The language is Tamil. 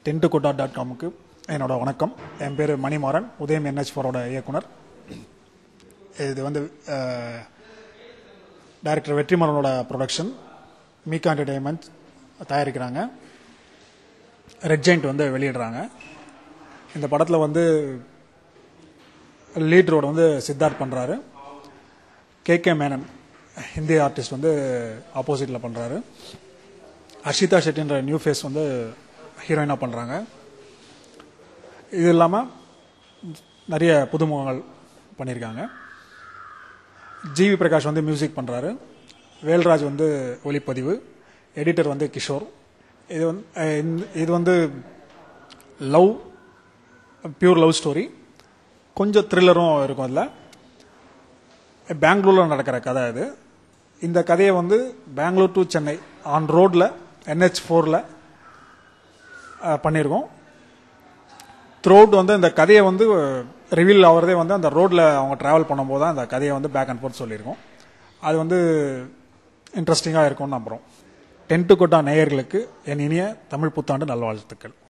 டென்ட்டு கொட்டா டாட் காமுக்கு என்னோட வணக்கம் என் பேர் மணிமாறன் உதயம் என்ஹெச் ஃபோரோட இயக்குனர் இது வந்து டைரக்டர் வெற்றிமாறனோட ப்ரொடக்ஷன் மீகா என்டர்டெயின்மெண்ட் தயாரிக்கிறாங்க ரெட் ஜெயிண்ட் வந்து வெளியிடுறாங்க இந்த படத்தில் வந்து லீட் ரோடு வந்து சித்தார்த் பண்ணுறாரு K K Menon Hindi artist வந்து ஆப்போசிட்டில் பண்ணுறாரு அர்ஷிதா ஷெட்டின்ற நியூ ஃபேஸ் வந்து ஹீரோயினாக பண்ணுறாங்க இது இல்லாமல் நிறைய புதுமுகங்கள் பண்ணியிருக்காங்க ஜிவி பிரகாஷ் வந்து மியூசிக் பண்ணுறாரு வேல்ராஜ் வந்து ஒளிப்பதிவு எடிட்டர் வந்து கிஷோர் இது வந்து அஹ் இந்த- இது வந்து லவ் பியூர் லவ் ஸ்டோரி கொஞ்சம் த்ரில்லரும் இருக்கும் அதில் பெங்களூரில் நடக்கிற கதை இது இந்த கதையை வந்து பெங்களூர் டு சென்னை ஆன் ரோட்டில் என்ஹெச் ஃபோரில் பண்ணியிருக்கோம் த்ரோட் வந்து இந்த கதையை வந்து ரிவீல் ஆகிறதே வந்து அந்த ரோட்டில் அவங்க ட்ராவல் பண்ணும்போது தான் அந்த கதையை வந்து பேக் அண்ட் ஃபோர்த் சொல்லியிருக்கோம் அது வந்து இன்ட்ரெஸ்டிங்காக இருக்கும்னு நம்புகிறோம் டென்ட்டு கொட்டா நேயர்களுக்கு என் இனிய தமிழ் புத்தாண்டு நல்வாழ்த்துக்கள்